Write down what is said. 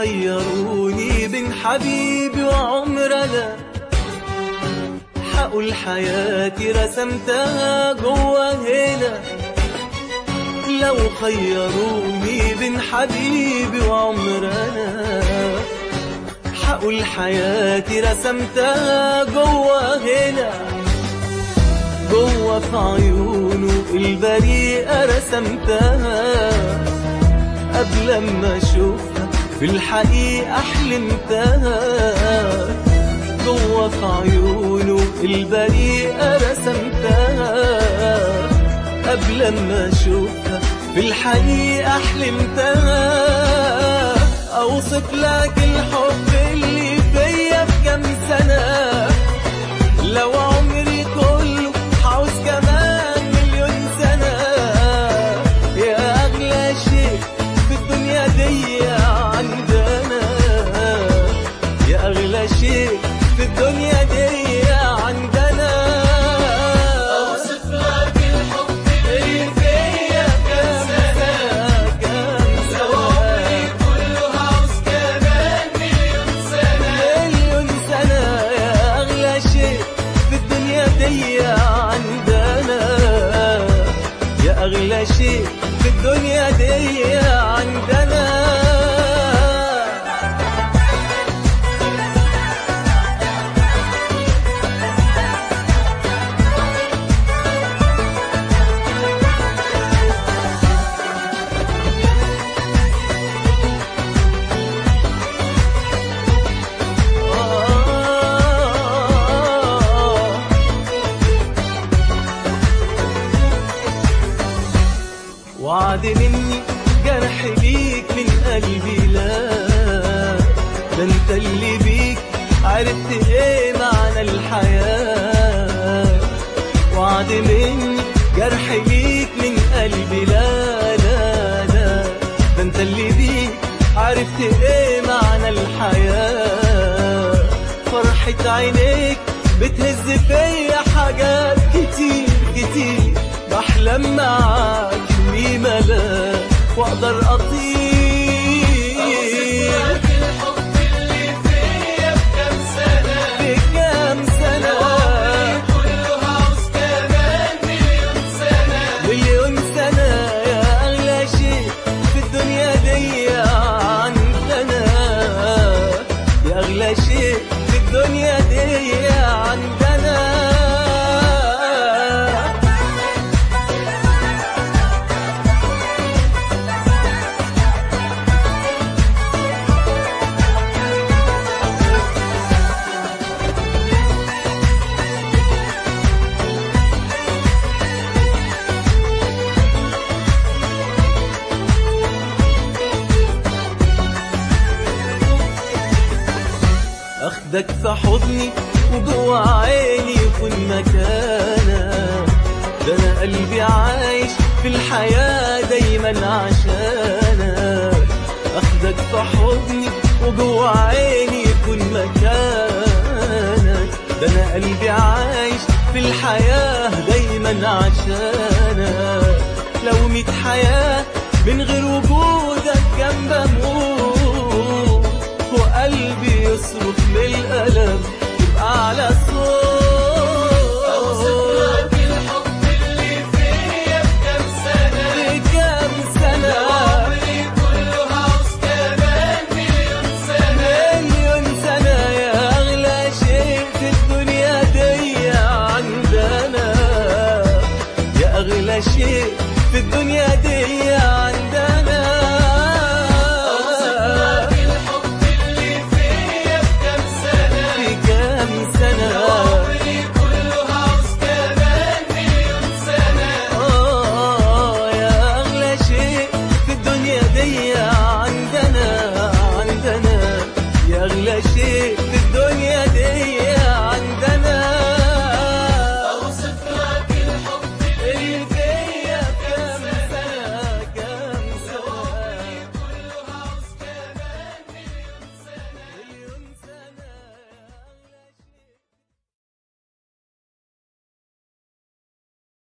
خيروني بين حبيبي وعمرنا حقول حياتي رسمتها جوا هنا لو خيروني بين حبيبي وعمرنا حقول حياتي رسمتها جوا هنا جوا في عيونه البريئة رسمتها قبل ما اشوفها في الحقيقة حلمتها جوا في عيونه البريئة رسمتها قبل ما اشوفها في الحقيقة حلمتها اوصف لك الحب اللي فيا في كام سنة لو عمري كله عاوز كمان مليون سنة يا أغلى شيء في الدنيا دي عندنا يا أغلى شيء في الدنيا دي عندنا أوصف لك الحب اللي فيا كام سنة كام لو عمري كله عاوز كمان مليون سنة مليون سنة يا أغلى شيء في الدنيا دي عندنا يا أغلى شيء في الدنيا دي عندنا وعد مني جرح ليك من قلبي لا ده انت اللي بيك عرفت ايه معنى الحياة وعد مني جرح ليك من قلبي لا لا لا ده انت اللي بيك عرفت ايه معنى الحياة فرحة عينيك بتهز فيا حاجات كتير كتير بحلم معاك اني ملاك واقدر اطير أوصف لك الحب اللي فيا بكام سنة بكام سنة لو عمري كله عاوز كمان مليون سنة مليون سنة يا أغلى شيء في الدنيا دي عندنا يا أغلى شيء في الدنيا دي عندنا اخدك في حضني وجوا عيني يكون مكانك ده انا قلبي عايش في الحياة دايما عشانك اخدك في حضني وجوا عيني يكون مكانك ده انا قلبي عايش في الحياة دايما عشانك لو ميت حياة من غير وجودك جنب اموت وقلبي يصرخ من الألم يبقى على أوصف صوت لك الحب اللي فيا بكام سنة بكام سنة لو عمري كله عاوز كمان مليون سنة مليون سنة يا أغلى شيء في الدنيا دي عندنا يا أغلى شيء في الدنيا دي